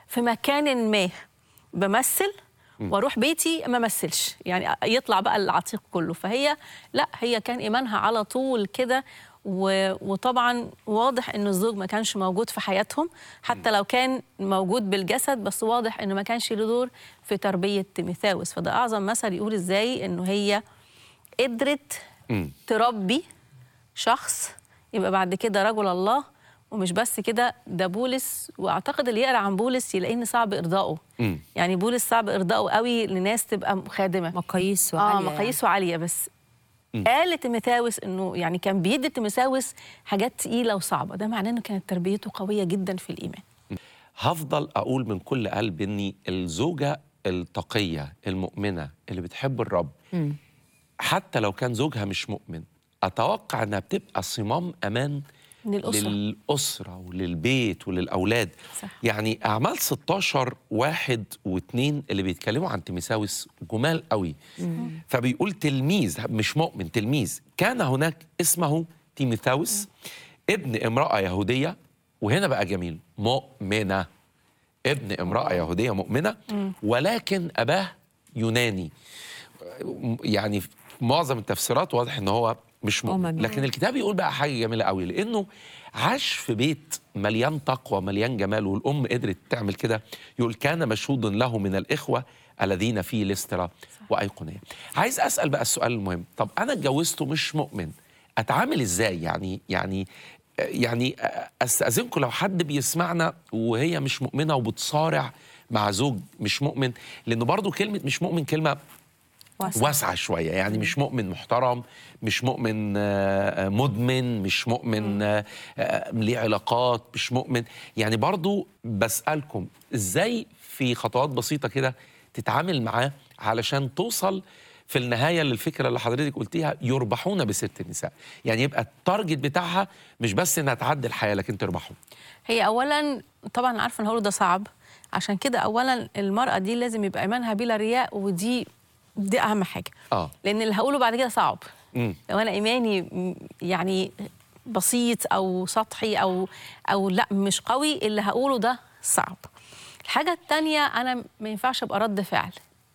في مكان ما بمثل واروح بيتي ما امثلش يعني يطلع بقى العتيق كله فهي لا هي كان ايمانها على طول كده و- وطبعا واضح ان الزوج ما كانش موجود في حياتهم حتى لو كان موجود بالجسد بس واضح انه ما كانش له دور في تربيه تيموثاوس فده اعظم مثل يقول ازاي انه هي قدرت مم. تربي شخص يبقى بعد كده رجل الله ومش بس كده ده بولس واعتقد اللي يقرا عن بولس يلاقيه ان صعب ارضائه مم. يعني بولس صعب ارضائه قوي لناس تبقى خادمه مقاييس اه وعالية مقاييسه عاليه بس قال لتيموثاوس انه يعني كان بيدي تيموثاوس حاجات تقيله وصعبه ده معناه انه كانت تربيته قويه جدا في الايمان هفضل اقول من كل قلب اني الزوجه التقيه المؤمنه اللي بتحب الرب حتى لو كان زوجها مش مؤمن اتوقع انها بتبقى صمام امان للأسرة. للأسرة وللبيت وللأولاد صح. يعني أعمال 16 واحد واثنين اللي بيتكلموا عن تيميساوس جمال قوي فبيقول تلميذ مش مؤمن تلميذ كان هناك اسمه تيميثاوس ابن امرأة يهودية وهنا بقى جميل مؤمنة ابن امرأة يهودية مؤمنة ولكن أباه يوناني يعني في معظم التفسيرات واضح ان هو مش مؤمن أممي. لكن الكتاب يقول بقى حاجه جميله قوي لانه عاش في بيت مليان تقوى مليان جمال والام قدرت تعمل كده يقول كان مشهود له من الاخوه الذين في لسترا وايقونيه عايز اسال بقى السؤال المهم طب انا اتجوزته مش مؤمن اتعامل ازاي يعني يعني يعني استاذنكم لو حد بيسمعنا وهي مش مؤمنه وبتصارع مع زوج مش مؤمن لانه برضو كلمه مش مؤمن كلمه واسعة. واسعه شويه يعني مش مؤمن محترم مش مؤمن آه، آه، مدمن مش مؤمن آه، آه، ليه علاقات مش مؤمن يعني برضو بسالكم ازاي في خطوات بسيطه كده تتعامل معاه علشان توصل في النهايه للفكره اللي حضرتك قلتيها يربحون بست النساء يعني يبقى التارجت بتاعها مش بس انها تعدي الحياه لكن تربحهم هي اولا طبعا عارفه ان هقوله ده صعب عشان كده اولا المراه دي لازم يبقى ايمانها بلا رياء ودي دي اهم حاجه اه لان اللي هقوله بعد كده صعب مم. لو انا ايماني م- يعني بسيط او سطحي او او لا مش قوي اللي هقوله ده صعب الحاجه التانية انا ما ينفعش ابقى رد فعل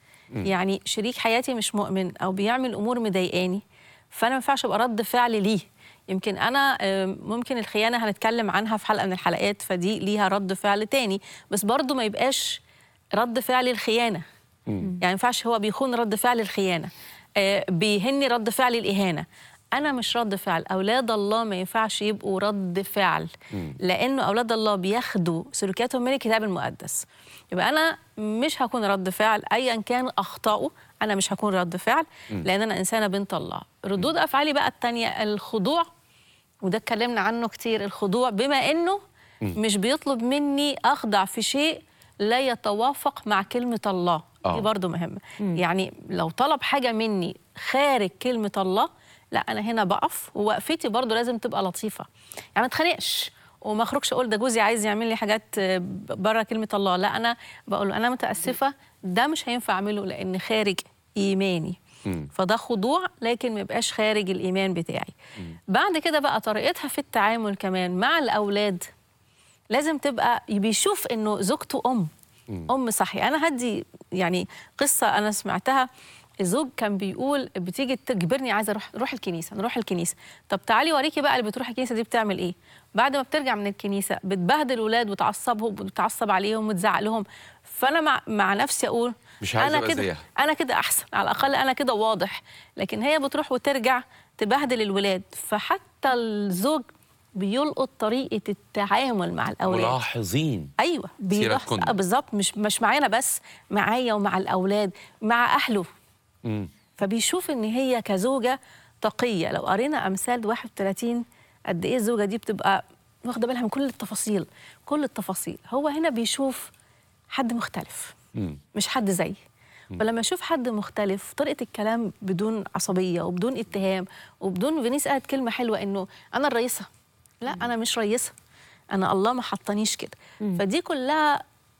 يعني شريك حياتي مش مؤمن او بيعمل امور مضايقاني فانا ما ينفعش ابقى رد فعل ليه يمكن انا آم، ممكن الخيانه هنتكلم عنها في حلقه من الحلقات فدي ليها رد فعل تاني بس برضو ما يبقاش رد فعل الخيانه يعني ما ينفعش هو بيخون رد فعل الخيانه آه، بيهني رد فعل الاهانه انا مش رد فعل اولاد الله ما ينفعش يبقوا رد فعل لانه اولاد الله بياخدوا سلوكياتهم من الكتاب المقدس يبقى انا مش هكون رد فعل ايا كان اخطائه انا مش هكون رد فعل لان انا انسانه بنت الله ردود افعالي بقى التانية الخضوع وده اتكلمنا عنه كتير الخضوع بما انه مش بيطلب مني اخضع في شيء لا يتوافق مع كلمه الله آه. دي برضو مهمه يعني لو طلب حاجه مني خارج كلمه الله لا انا هنا بقف ووقفتي برضو لازم تبقى لطيفه يعني ما اتخانقش وما اخرجش اقول ده جوزي عايز يعمل لي حاجات آه، بره كلمه الله لا انا بقول له انا متاسفه ده مش هينفع اعمله لان خارج ايماني فده خضوع لكن ما يبقاش خارج الايمان بتاعي بعد كده بقى طريقتها في التعامل كمان مع الاولاد لازم تبقى بيشوف انه زوجته ام ام صحي انا هدي يعني قصه انا سمعتها الزوج كان بيقول بتيجي تجبرني عايزه اروح روح الكنيسه نروح الكنيسه طب تعالي اوريكي بقى اللي بتروح الكنيسه دي بتعمل ايه بعد ما بترجع من الكنيسه بتبهدل الاولاد وتعصبهم وتعصب عليهم وتزعق لهم فانا مع مع نفسي اقول مش عايزة انا أبقى كده زيها. انا كده احسن على الاقل انا كده واضح لكن هي بتروح وترجع تبهدل الولاد فحتى الزوج بيلقط طريقه التعامل مع الاولاد ملاحظين ايوه سيرة بيلاحظ كنا. آه بالظبط مش مش معانا بس معايا ومع الاولاد مع اهله مم. فبيشوف ان هي كزوجه تقيه لو قرينا امثال 31 قد ايه الزوجه دي بتبقى واخده بالها من كل التفاصيل كل التفاصيل هو هنا بيشوف حد مختلف مم. مش حد زي فلما اشوف حد مختلف طريقه الكلام بدون عصبيه وبدون اتهام وبدون فينيس قالت كلمه حلوه انه انا الرئيسه لا انا مش رئيسه انا الله ما حطنيش كده فدي كلها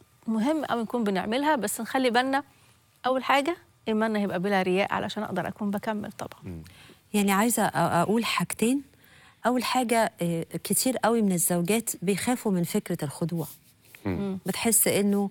مهم قوي نكون بنعملها بس نخلي بالنا اول حاجه ايماننا هيبقى بلا رياء علشان اقدر اكون بكمل طبعا يعني عايزه أ- اقول حاجتين اول حاجه آه، كتير قوي من الزوجات بيخافوا من فكره الخضوع بتحس انه